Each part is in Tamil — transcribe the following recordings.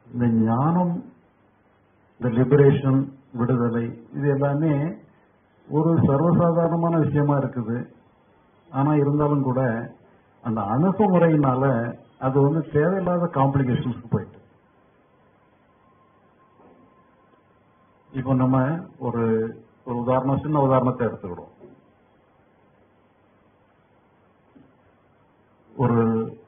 இந்த ஞானம் இந்த லிபரேஷன் விடுதலை இது எல்லாமே ஒரு சர்வசாதாரணமான விஷயமா இருக்குது ஆனா இருந்தாலும் கூட அந்த அணுகுமுறையினால அது வந்து தேவையில்லாத காம்ப்ளிகேஷன்ஸ்க்கு போயிட்டு இப்போ நம்ம ஒரு ஒரு உதாரணம் சின்ன உதாரணத்தை எடுத்துக்கிறோம் ஒரு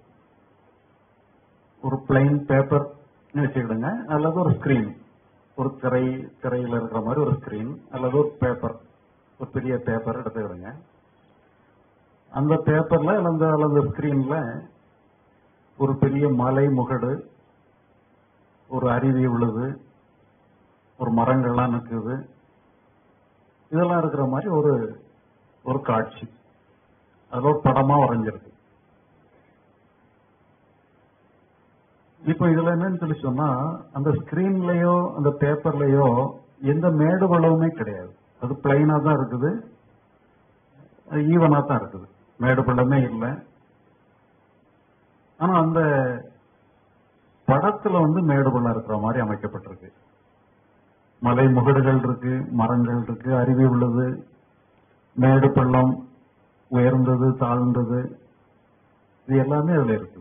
ஒரு பிளைன் பேப்பர் வச்சுக்கிடுங்க அல்லது ஒரு ஸ்கிரீன் ஒரு திரை திரையில இருக்கிற மாதிரி ஒரு ஸ்கிரீன் அல்லது ஒரு பேப்பர் ஒரு பெரிய பேப்பர் எடுத்துக்கிடுங்க அந்த பேப்பர்ல அல்லது அல்லது ஸ்கிரீன்ல ஒரு பெரிய மலை முகடு ஒரு அருவி விழுது ஒரு மரங்கள்லாம் நிற்குது இதெல்லாம் இருக்கிற மாதிரி ஒரு ஒரு காட்சி அது ஒரு படமா வரைஞ்சிருக்கு இப்போ இதுல என்னன்னு சொல்லி சொன்னா அந்த ஸ்கிரீன்லயோ அந்த பேப்பர்லயோ எந்த மேடு பள்ளவுமே கிடையாது அது பிளைனா தான் இருக்குது ஈவனா தான் இருக்குது மேடு பள்ளமே இல்லை ஆனா அந்த படத்துல வந்து மேடு பள்ளம் இருக்கிற மாதிரி அமைக்கப்பட்டிருக்கு மலை முகடுகள் இருக்கு மரங்கள் இருக்கு அருவி உள்ளது மேடு பள்ளம் உயர்ந்தது தாழ்ந்தது இது எல்லாமே அதுல இருக்கு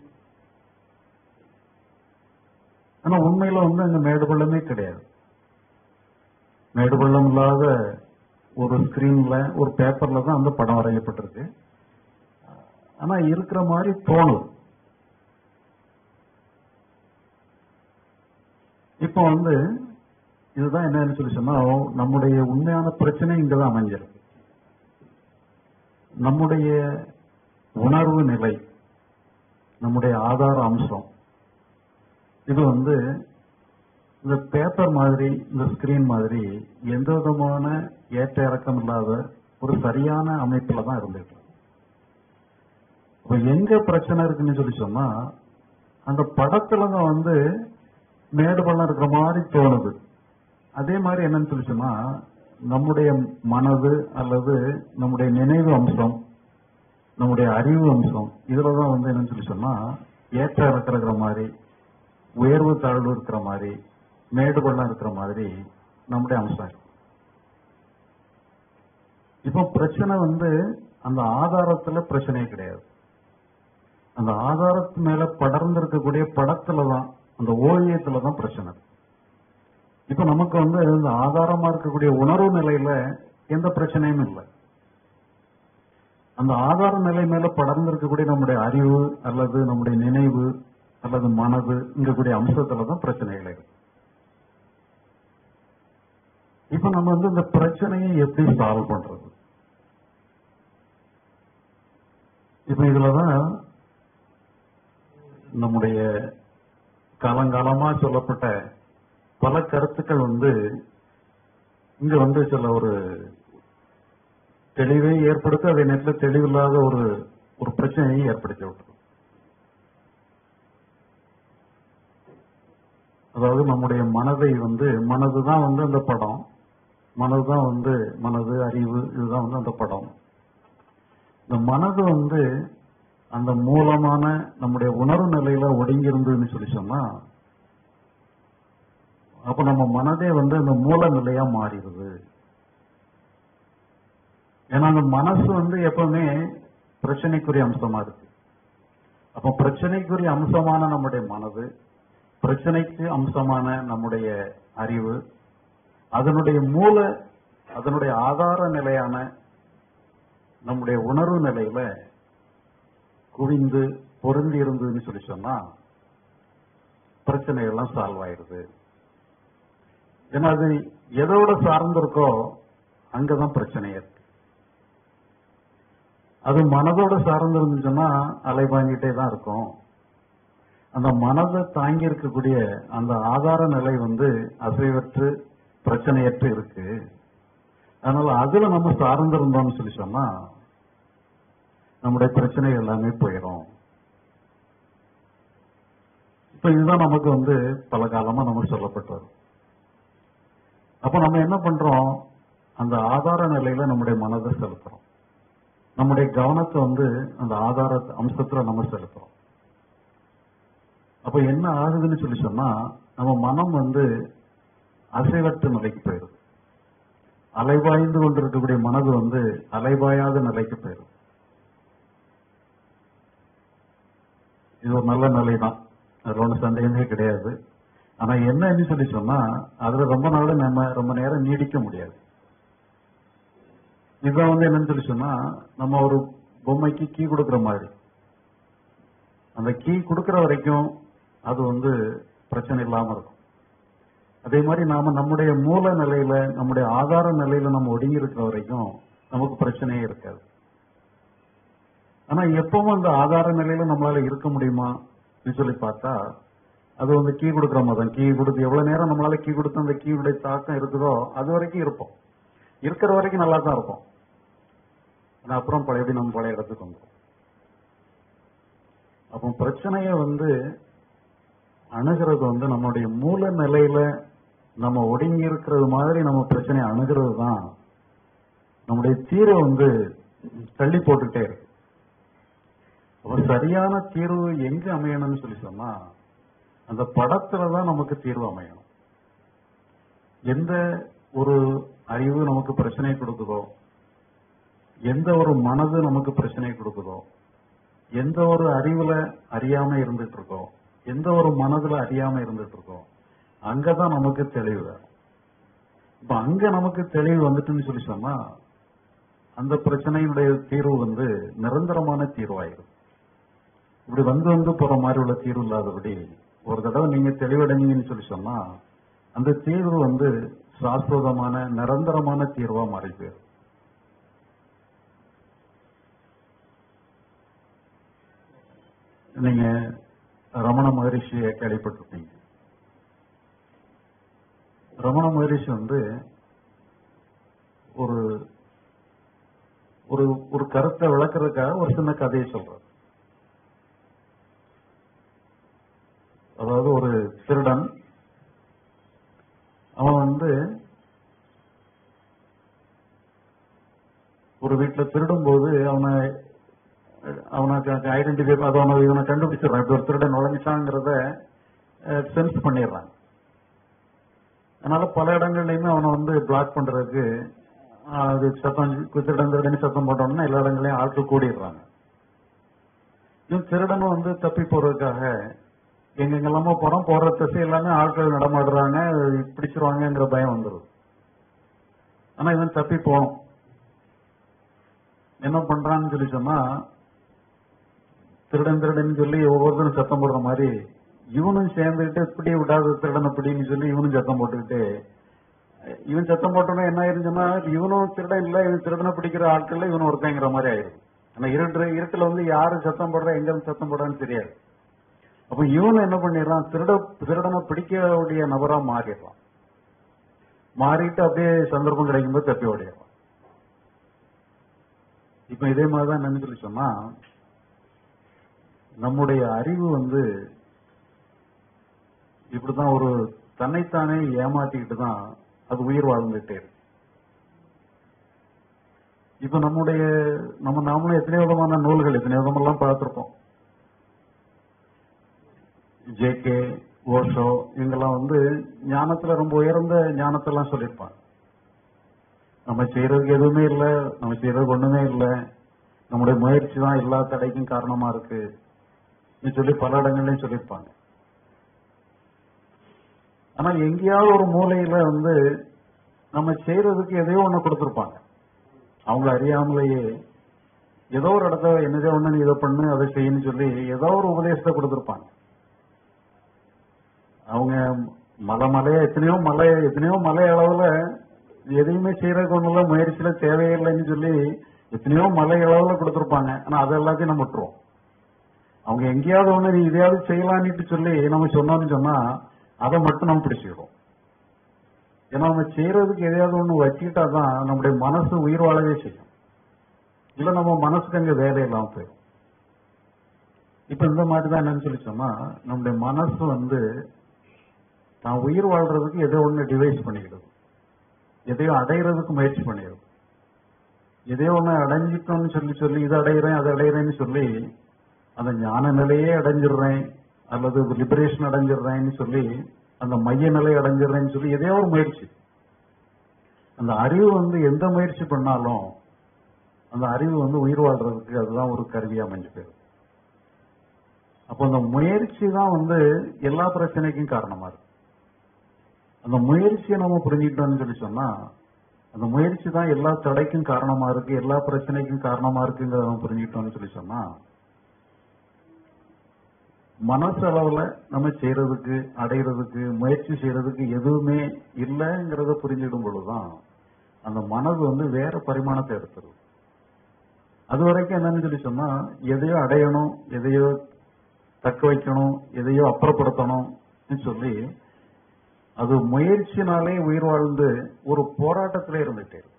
ஆனா உண்மையில வந்து அங்க மேடு பள்ளமே கிடையாது மேடு பள்ளம் இல்லாத ஒரு ஸ்கிரீன்ல ஒரு பேப்பர்ல தான் அந்த படம் வரையப்பட்டிருக்கு ஆனா இருக்கிற மாதிரி தோணுது இப்போ வந்து இதுதான் என்னன்னு சொல்லி சொன்னா நம்முடைய உண்மையான பிரச்சனை இங்கதான் அமைஞ்சிருக்கு நம்முடைய உணர்வு நிலை நம்முடைய ஆதார அம்சம் இது வந்து இந்த பேப்பர் மாதிரி இந்த ஸ்கிரீன் மாதிரி எந்த விதமான ஏற்ற இறக்கம் இல்லாத ஒரு சரியான அமைப்புல தான் இருந்துட்டு இருக்கு. இப்ப எங்க பிரச்சனை இருக்குன்னு சொல்லி சொன்னா அந்த படத்துல தான் வந்து மேடு பள்ளம் இருக்கிற மாதிரி தோணுது அதே மாதிரி என்னன்னு சொல்லி சொன்னா நம்முடைய மனது அல்லது நம்முடைய நினைவு அம்சம் நம்முடைய அறிவு அம்சம் இதுலதான் வந்து என்னன்னு சொல்லி சொன்னா ஏற்ற இறக்கம் இருக்கிற மாதிரி உயர்வு தாழ்வு இருக்கிற மாதிரி மேடு பள்ளம் இருக்கிற மாதிரி நம்முடைய அம்சம் இருக்கு. இப்போ பிரச்சனை வந்து அந்த ஆதாரத்துல பிரச்சனையே கிடையாது அந்த ஆதாரத்து மேல படர்ந்து இருக்கக்கூடிய படத்துல தான் அந்த ஓவியத்துல தான் பிரச்சனை இப்ப நமக்கு வந்து இந்த ஆதாரமா இருக்கக்கூடிய உணர்வு நிலையில எந்த பிரச்சனையும் இல்லை அந்த ஆதார நிலை மேல படர்ந்து இருக்கக்கூடிய நம்முடைய அறிவு அல்லது நம்முடைய நினைவு அல்லது மனது இங்கக்கூடிய அம்சத்துல தான் பிரச்சனைகள் இருக்கு இப்ப நம்ம வந்து இந்த பிரச்சனையை எப்படி சால்வ் பண்றது இப்ப இதுலதான் நம்முடைய காலங்காலமா சொல்லப்பட்ட பல கருத்துக்கள் வந்து இங்க வந்து சில ஒரு தெளிவை ஏற்படுத்தி அதே நேரத்தில் தெளிவில்லாத ஒரு ஒரு பிரச்சனையை ஏற்படுத்தி விட்டுரும் அதாவது நம்முடைய மனதை வந்து மனது தான் வந்து அந்த படம் மனது தான் வந்து மனது அறிவு இதுதான் வந்து அந்த படம் இந்த மனது வந்து அந்த மூலமான நம்முடைய உணர்வு நிலையில ஒடுங்கி இருந்ததுன்னு சொல்லி சொன்னா அப்ப நம்ம மனதே வந்து அந்த மூல நிலையா மாறிடுது ஏன்னா அந்த மனசு வந்து எப்பவுமே பிரச்சனைக்குரிய அம்சமா இருக்கு அப்ப பிரச்சனைக்குரிய அம்சமான நம்முடைய மனது பிரச்சனைக்கு அம்சமான நம்முடைய அறிவு அதனுடைய மூல அதனுடைய ஆதார நிலையான நம்முடைய உணர்வு நிலையில குவிந்து பொருந்தி இருந்ததுன்னு சொல்லி சொன்னா பிரச்சனைகள்லாம் சால்வ் ஆயிருது ஏன்னா அது எதோட சார்ந்திருக்கோ அங்கதான் பிரச்சனை இருக்கு அது மனதோட சார்ந்து இருந்துச்சுன்னா அலைபாஞ்சிட்டே தான் இருக்கும் அந்த மனதை தாங்கி இருக்கக்கூடிய அந்த ஆதார நிலை வந்து அசைவற்று பிரச்சனையற்று இருக்கு அதனால அதுல நம்ம சார்ந்து இருந்தோம்னு சொல்லி சொன்னா நம்முடைய பிரச்சனை எல்லாமே போயிடும் இப்ப இதுதான் நமக்கு வந்து பல காலமா நமக்கு சொல்லப்பட்டு வரும் அப்ப நம்ம என்ன பண்றோம் அந்த ஆதார நிலையில நம்முடைய மனதை செலுத்துறோம் நம்முடைய கவனத்தை வந்து அந்த ஆதார அம்சத்துல நம்ம செலுத்துறோம் அப்ப என்ன ஆகுதுன்னு சொல்லி சொன்னா நம்ம மனம் வந்து அசைவற்ற நிலைக்கு போயிடும் அலைபாய்ந்து கொண்டிருக்கக்கூடிய மனது வந்து அலைபாயாத நிலைக்கு போயிடும் இது ஒரு நல்ல நிலை தான் அதுல ஒன்றும் சந்தேகமே கிடையாது ஆனா என்னன்னு சொல்லி சொன்னா அதுல ரொம்ப நாள் நம்ம ரொம்ப நேரம் நீடிக்க முடியாது இதுதான் வந்து என்னன்னு சொல்லி சொன்னா நம்ம ஒரு பொம்மைக்கு கீ கொடுக்கிற மாதிரி அந்த கீ கொடுக்கிற வரைக்கும் அது வந்து பிரச்சனை இல்லாம இருக்கும் அதே மாதிரி நாம நம்முடைய மூல நிலையில நம்முடைய ஆதார நிலையில நம்ம ஒடுங்கி இருக்கிற வரைக்கும் நமக்கு பிரச்சனையே இருக்காது ஆனா எப்பவும் அந்த ஆதார நிலையில நம்மளால இருக்க முடியுமா சொல்லி பார்த்தா அது வந்து கீ கொடுக்குற மாதிரி கீ கொடுத்து எவ்வளவு நேரம் நம்மளால கீ கொடுத்து அந்த கீயுடைய தாக்கம் இருக்குதோ அது வரைக்கும் இருப்போம் இருக்கிற வரைக்கும் நல்லா தான் இருப்போம் ஆனா அப்புறம் பழையபடி நம்ம பழைய இடத்துக்கு வந்துடும் அப்போ பிரச்சனைய வந்து அணுகிறது வந்து நம்மளுடைய மூல நிலையில நம்ம ஒடுங்கி இருக்கிறது மாதிரி நம்ம பிரச்சனையை அணுகிறது தான் நம்முடைய தீர்வை வந்து தள்ளி போட்டுட்டே இருக்கு ஒரு சரியான தீர்வு எங்க அமையணும்னு சொல்லி சொன்னா அந்த படத்துல தான் நமக்கு தீர்வு அமையணும் எந்த ஒரு அறிவு நமக்கு பிரச்சனை கொடுக்குதோ எந்த ஒரு மனது நமக்கு பிரச்சனை கொடுக்குதோ எந்த ஒரு அறிவுல அறியாம இருந்துட்டு இருக்கோம் எந்த ஒரு மனதுல அறியாம இருந்துட்டு இருக்கோம் அங்கதான் நமக்கு தெளிவு வேணும் இப்ப அங்க நமக்கு தெளிவு வந்துட்டுன்னு சொல்லி சொன்னா அந்த பிரச்சனையினுடைய தீர்வு வந்து நிரந்தரமான தீர்வாயிரும் இப்படி வந்து வந்து போற மாதிரி உள்ள தீர்வு இல்லாதபடி ஒரு தடவை நீங்க தெளிவடைஞ்சீங்கன்னு சொல்லி சொன்னா அந்த தீர்வு வந்து சாஸ்வதமான நிரந்தரமான தீர்வா மாறி போயிடும் நீங்க ரமண மகரிஷியை கேள்விப்பட்டிருப்பீங்க ரமண மகரிஷி வந்து ஒரு ஒரு ஒரு கருத்தை விளக்குறதுக்காக ஒரு சின்ன கதையை சொல்றார் அதாவது ஒரு திருடன் அவன் வந்து ஒரு வீட்டுல திருடும் போது அவனை அவனுக்கு ஐடென்டிஃபை அது அவனை இவனை கண்டுபிடிச்சிடறான் இப்படி ஒரு திருடன் நுழைஞ்சாங்கிறத சென்ஸ் பண்ணிடுறான் அதனால பல இடங்கள்லயுமே அவனை வந்து பிளாக் பண்றதுக்கு அது சத்தம் திருடன் திருடன் சத்தம் போட்டோம்னா எல்லா இடங்களையும் ஆட்கள் கூடிடுறாங்க இவன் திருடனும் வந்து தப்பி போறதுக்காக எங்கெங்கெல்லாமோ போறோம் போற திசை எல்லாமே ஆட்கள் நடமாடுறாங்க பிடிச்சிருவாங்கங்கிற பயம் வந்துடும் ஆனா இவன் தப்பி போகணும் என்ன பண்றான்னு சொல்லி சொன்னா திருடன் திருடன் சொல்லி ஒவ்வொருத்தரும் சத்தம் போடுற மாதிரி இவனும் சேர்ந்துக்கிட்டு இப்படி விடாத திருடன் அப்படின்னு சொல்லி இவனும் சத்தம் போட்டுக்கிட்டு இவன் சத்தம் போட்டோன்னா என்ன ஆயிருந்துச்சுன்னா இவனும் திருடன் இல்ல இவன் திருடனை பிடிக்கிற ஆட்கள்ல இவனும் ஒருத்தங்கிற மாதிரி ஆயிரும் ஆனா இருட்டு இருட்டுல வந்து யாரு சத்தம் போடுறா எங்க இருந்து சத்தம் போடுறான்னு தெரியாது அப்ப இவனும் என்ன பண்ணிடுறான் திருட திருடனை பிடிக்கக்கூடிய நபரா மாறிடுறான் மாறிட்டு அப்படியே சந்தர்ப்பம் கிடைக்கும்போது தப்பி ஓடிடுறான் இப்ப இதே மாதிரிதான் என்னன்னு சொல்லி சொன்னா நம்முடைய அறிவு வந்து இப்படிதான் ஒரு தன்னைத்தானே ஏமாத்திக்கிட்டு தான் அது உயிர் வாழ்ந்துட்டே இருக்கு இப்ப நம்முடைய நம்ம நாமளும் எத்தனை விதமான நூல்கள் எத்தனை விதமெல்லாம் பார்த்திருப்போம் ஜே கே ஓஷோ இவங்கெல்லாம் வந்து ஞானத்துல ரொம்ப உயர்ந்த ஞானத்தெல்லாம் சொல்லியிருப்பாங்க நம்ம செய்யறதுக்கு எதுவுமே இல்லை நம்ம செய்யறதுக்கு ஒண்ணுமே இல்லை நம்முடைய முயற்சி தான் எல்லா தடைக்கும் காரணமா இருக்கு சொல்லி பல இடங்கள்லயும் சொல்லியிருப்பாங்க ஆனா எங்கேயாவது ஒரு மூலையில வந்து நம்ம செய்யறதுக்கு எதையோ ஒண்ணு கொடுத்திருப்பாங்க அவங்கள அறியாமலேயே ஏதோ ஒரு இடத்துல என்னதோ ஒண்ணு நீ இதை பண்ணு அதை செய்யணும்னு சொல்லி ஏதோ ஒரு உபதேசத்தை கொடுத்திருப்பாங்க அவங்க மலை மலையா எத்தனையோ மலை எத்தனையோ மலை அளவுல எதையுமே செய்யறதுக்கு ஒண்ணுல முயற்சியில தேவையில்லைன்னு சொல்லி எத்தனையோ மலை அளவுல கொடுத்திருப்பாங்க ஆனா அது எல்லாத்தையும் நம்ம விட்டுருவோம் அவங்க எங்கேயாவது ஒண்ணு நீ இதையாவது செய்யலான்னுட்டு சொல்லி நம்ம சொன்னோம்னு சொன்னா அதை மட்டும் நம்ம பிடிச்சிக்கிறோம் ஏன்னா நம்ம செய்யறதுக்கு எதையாவது ஒண்ணு வச்சுக்கிட்டா தான் நம்முடைய மனசு உயிர் வாழவே செய்யும் இல்ல நம்ம மனசுக்கு அங்க வேலை இல்லாம போயிடும் இப்ப இந்த மாதிரி தான் என்னன்னு சொல்லி சொன்னா நம்முடைய மனசு வந்து தான் உயிர் வாழ்றதுக்கு எதோ ஒண்ணு டிவைஸ் பண்ணிக்கிடுது எதையோ அடையிறதுக்கு முயற்சி பண்ணிடுது எதையோ ஒண்ணு அடைஞ்சிட்டோம்னு சொல்லி சொல்லி இதை அடையிறேன் அதை அடையிறேன்னு சொல்லி அந்த ஞான நிலையே அடைஞ்சிடுறேன் அல்லது லிபரேஷன் அடைஞ்சிடுறேன்னு சொல்லி அந்த மைய நிலை அடைஞ்சிடுறேன்னு சொல்லி எதையோ ஒரு முயற்சி அந்த அறிவு வந்து எந்த முயற்சி பண்ணாலும் அந்த அறிவு வந்து உயிர் வாழ்றதுக்கு அதுதான் ஒரு கருவியா அமைஞ்சு போயிடும் அப்போ அந்த முயற்சி தான் வந்து எல்லா பிரச்சனைக்கும் காரணமா இருக்கு அந்த முயற்சியை நம்ம புரிஞ்சுக்கிட்டோம்னு சொல்லி சொன்னா அந்த முயற்சி தான் எல்லா தடைக்கும் காரணமா இருக்கு எல்லா பிரச்சனைக்கும் காரணமா இருக்குங்கிறத நம்ம புரிஞ்சுக்கிட்டோம்னு சொல்லி சொன்னா மனசு அளவுல நம்ம செய்யறதுக்கு அடையிறதுக்கு முயற்சி செய்யறதுக்கு எதுவுமே இல்லைங்கிறத புரிஞ்சிடும் பொழுதுதான் அந்த மனது வந்து வேற பரிமாணத்தை எடுத்துரும் அது வரைக்கும் என்னன்னு சொல்லி சொன்னா எதையோ அடையணும் எதையோ தக்க வைக்கணும் எதையோ அப்புறப்படுத்தணும் சொல்லி அது முயற்சினாலே உயிர் வாழ்ந்து ஒரு போராட்டத்திலே இருந்துட்டே இருக்கு.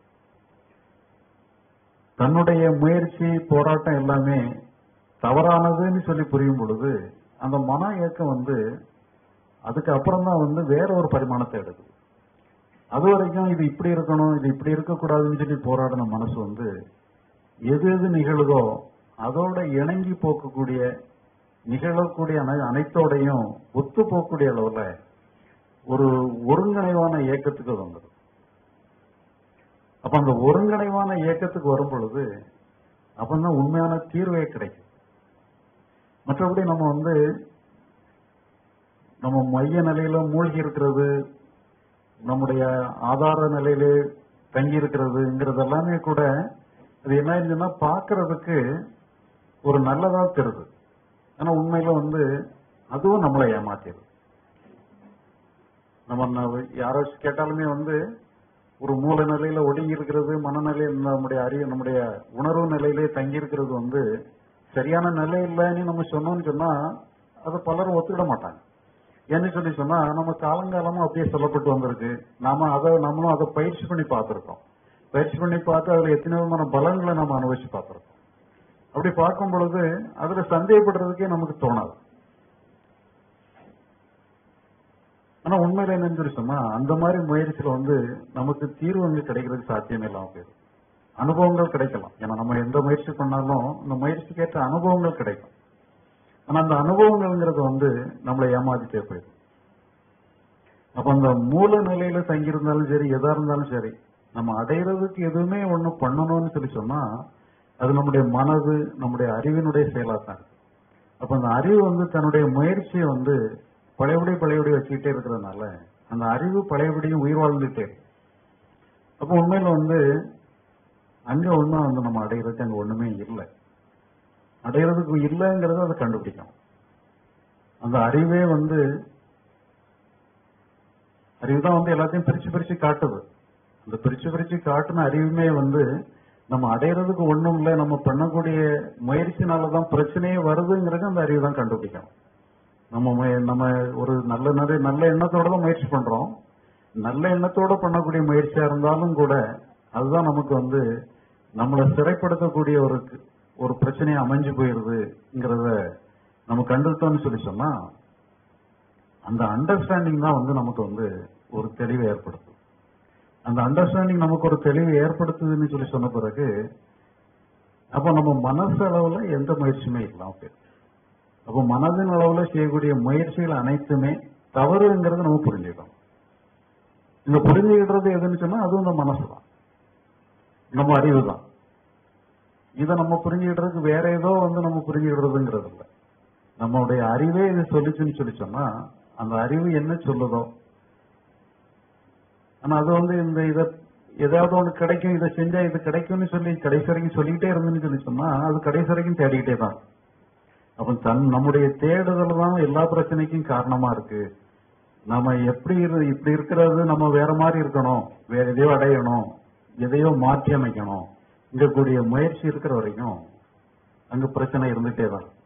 தன்னுடைய முயற்சி போராட்டம் எல்லாமே தவறானதுன்னு சொல்லி புரியும் பொழுது அந்த மன இயக்கம் வந்து அதுக்கு அப்புறம் தான் வந்து வேற ஒரு பரிமாணத்தை எடுக்குது அது வரைக்கும் இது இப்படி இருக்கணும் இது இப்படி இருக்கக்கூடாதுன்னு சொல்லி போராடின மனசு வந்து எது எது நிகழுதோ அதோட இணங்கி போக்கக்கூடிய நிகழக்கூடிய அனை- அனைத்தோடையும் ஒத்து போகக்கூடிய அளவுல ஒரு ஒருங்கிணைவான இயக்கத்துக்கு அது வந்துடும் அப்ப அந்த ஒருங்கிணைவான இயக்கத்துக்கு வரும் பொழுது அப்பதான் உண்மையான தீர்வே கிடைக்கும் மற்றபடி நம்ம வந்து நம்ம மைய நிலையில மூழ்கி இருக்கிறது நம்முடைய ஆதார நிலையிலே தங்கி இருக்கிறதுங்கிறது எல்லாமே கூட அது என்ன ஆயிருச்சுன்னா பார்க்கிறதுக்கு ஒரு நல்லதா தெரியுது ஆனா உண்மையில வந்து அதுவும் நம்மளை ஏமாத்திடுது நம்ம ந- யாரோ கேட்டாலுமே வந்து ஒரு மூல நிலையில ஒடுங்கி இருக்கிறது மனநிலையில் நம்முடைய அறிவு நம்முடைய உணர்வு நிலையிலே தங்கி இருக்கிறது வந்து சரியான நிலை இல்லைன்னு நம்ம சொன்னோம்னு சொன்னா அதை பலரும் ஒத்துக்கிட மாட்டாங்க ஏன்னு சொல்லி சொன்னா நம்ம காலங்காலமா அப்படியே சொல்லப்பட்டு வந்திருக்கு நாம அதை நம்மளும் அதை பயிற்சி பண்ணி பார்த்திருக்கோம் பயிற்சி பண்ணி பார்த்து அதுல எத்தனை விதமான பலன்களை நம்ம அனுபவிச்சு பார்த்திருக்கோம் அப்படி பார்க்கும் பொழுது அதுல சந்தேகப்படுறதுக்கே நமக்கு தோணாது ஆனா உண்மையில என்னன்னு சொல்லி சொன்னா அந்த மாதிரி முயற்சியில வந்து நமக்கு தீர்வு அங்க கிடைக்கிறதுக்கு சாத்தியமே இல்லாம போயிடும் அனுபவங்கள் கிடைக்கலாம் ஏன்னா நம்ம எந்த முயற்சி பண்ணாலும் அந்த முயற்சிக்கு ஏற்ற அனுபவங்கள் கிடைக்கும் ஆனா அந்த அனுபவங்கள்ங்கிறது வந்து நம்மளை ஏமாத்திட்டே போயிடும் அப்ப அந்த மூல நிலையில தங்கியிருந்தாலும் சரி எதா இருந்தாலும் சரி நம்ம அடையிறதுக்கு எதுவுமே ஒண்ணு பண்ணணும்னு சொல்லி சொன்னா அது நம்முடைய மனது நம்முடைய அறிவினுடைய செயலா தான் இருக்கு. அப்ப அந்த அறிவு வந்து தன்னுடைய முயற்சியை வந்து பழையபடி பழையபடி வச்சுக்கிட்டே இருக்கிறதுனால அந்த அறிவு பழையபடியும் உயிர் வாழ்ந்துட்டே இருக்கு. அப்ப உண்மையில வந்து அங்க ஒண்ணும் வந்து நம்ம அடையிறதுக்கு அங்க ஒண்ணுமே இல்லை அடையிறதுக்கு இல்லைங்கிறத அதை கண்டுபிடிக்கணும் அந்த அறிவே வந்து அறிவு தான் வந்து எல்லாத்தையும் பிரிச்சு பிரிச்சு காட்டுது அந்த பிரிச்சு பிரிச்சு காட்டுன அறிவுமே வந்து நம்ம அடையிறதுக்கு ஒண்ணும் இல்லை நம்ம பண்ணக்கூடிய முயற்சினாலதான் பிரச்சனையே வருதுங்கிறது அந்த அறிவு தான் கண்டுபிடிக்கணும் நம்ம முய- நம்ம ஒரு நல்ல நிறைய நல்ல எண்ணத்தோட தான் முயற்சி பண்றோம் நல்ல எண்ணத்தோட பண்ணக்கூடிய முயற்சியா இருந்தாலும் கூட அதுதான் நமக்கு வந்து நம்மளை சிறைப்படுத்தக்கூடிய ஒரு ஒரு பிரச்சனையை அமைஞ்சு போயிருதுங்கிறத நம்ம கண்டுட்டோம்னு சொல்லி சொன்னா அந்த அண்டர்ஸ்டாண்டிங் தான் வந்து நமக்கு வந்து ஒரு தெளிவை ஏற்படுத்தும் அந்த அண்டர்ஸ்டாண்டிங் நமக்கு ஒரு தெளிவை ஏற்படுத்துதுன்னு சொல்லி சொன்ன பிறகு அப்ப நம்ம மனசு அளவுல எந்த முயற்சியுமே இல்லாம போயிடும் அப்போ மனதின் அளவுல செய்யக்கூடிய முயற்சிகள் அனைத்துமே தவறுங்கிறத நம்ம புரிஞ்சுக்கணும் இந்த புரிஞ்சுக்கிடுறது எதுன்னு சொன்னா அதுவும் இந்த மனசு தான் நம்ம அறிவு தான் இதை நம்ம புரிஞ்சுக்கிடுறதுக்கு வேற ஏதோ வந்து நம்ம புரிஞ்சுக்கிடுறதுங்கிறது இல்லை நம்மளுடைய அறிவே இது சொல்லிச்சுன்னு சொல்லி சொன்னா அந்த அறிவு என்ன சொல்லுதோ ஆனா அது வந்து இந்த இத ஏதாவது ஒண்ணு கிடைக்கும் இதை செஞ்சா இது கிடைக்கும்னு சொல்லி கடைசி வரைக்கும் சொல்லிக்கிட்டே இருந்துன்னு சொல்லி சொன்னா அது கடைசி வரைக்கும் தேடிக்கிட்டே தான் அப்ப தன் நம்முடைய தேடுதல் தான் எல்லா பிரச்சனைக்கும் காரணமா இருக்கு நாம எப்படி இரு- இப்படி இருக்கிறது நம்ம வேற மாதிரி இருக்கணும் வேற எதையோ அடையணும் எதையோ மாற்றி அமைக்கணும் இங்க கூடிய முயற்சி இருக்கிற வரைக்கும் அங்க பிரச்சனை இருந்துட்டே தான் இருக்கு.